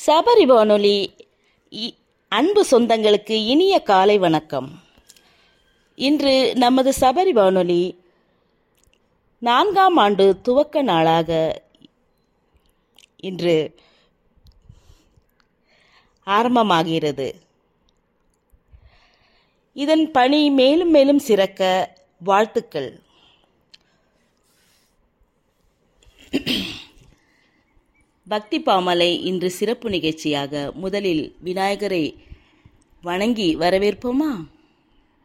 சபரி வானொலி இ- அன்பு சொந்தங்களுக்கு இனிய காலை வணக்கம் இன்று நமது சபரி வானொலி நான்காம் ஆண்டு துவக்க நாளாக இன்று ஆரம்பமாகிறது இதன் பணி மேலும் மேலும் சிறக்க வாழ்த்துக்கள் பக்தி பாமலை இன்று சிறப்பு நிகழ்ச்சியாக முதலில் விநாயகரை வணங்கி வரவேற்போமா